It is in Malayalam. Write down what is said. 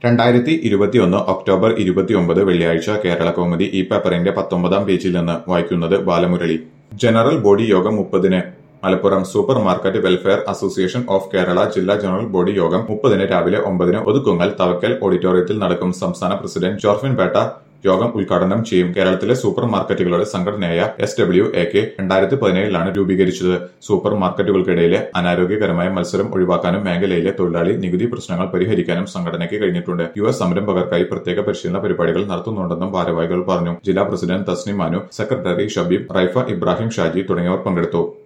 രണ്ടായിരത്തി ഇരുപത്തിയൊന്ന് ഒക്ടോബർ ഇരുപത്തിയൊമ്പത് വെള്ളിയാഴ്ച കേരള കൗമുദി ഈ പേപ്പറിന്റെ പത്തൊമ്പതാം പേജിൽ നിന്ന് വായിക്കുന്നത് ബാലമുരളി ജനറൽ ബോഡി യോഗം മുപ്പതിന് Malappuram super market welfare association of Kerala ജില്ലാ ജനറൽ ബോഡി യോഗം മുപ്പതിന് രാവിലെ ഒമ്പതിന് ഒതുക്കുങ്ങൽ തവക്കൽ ഓഡിറ്റോറിയത്തിൽ നടക്കും സംസ്ഥാന പ്രസിഡന്റ് ജോർഫിൻ പേട്ട യോഗം ഉദ്ഘാടനം ചെയ്യും കേരളത്തിലെ സൂപ്പർ മാർക്കറ്റുകളുടെ സംഘടനയായ എസ് ഡബ്ല്യു എ കെ രണ്ടായിരത്തി പതിനേഴിലാണ് രൂപീകരിച്ചത് സൂപ്പർ മാർക്കറ്റുകൾക്കിടയിലെ അനാരോഗ്യകരമായ മത്സരം ഒഴിവാക്കാനും മേഖലയിലെ തൊഴിലാളി നികുതി പ്രശ്നങ്ങൾ പരിഹരിക്കാനും സംഘടനയ്ക്ക് കഴിഞ്ഞിട്ടുണ്ട് യുവ സംരംഭകർക്കായി പ്രത്യേക പരിശീലന പരിപാടികൾ നടത്തുന്നുണ്ടെന്നും ഭാരവാഹികൾ പറഞ്ഞു ജില്ലാ പ്രസിഡന്റ് തസ്നിം മാനു സെക്രട്ടറി ഷബീബ് റൈഫ ഇബ്രാഹിം ഷാജി തുടങ്ങിയവർ പങ്കെടുത്തു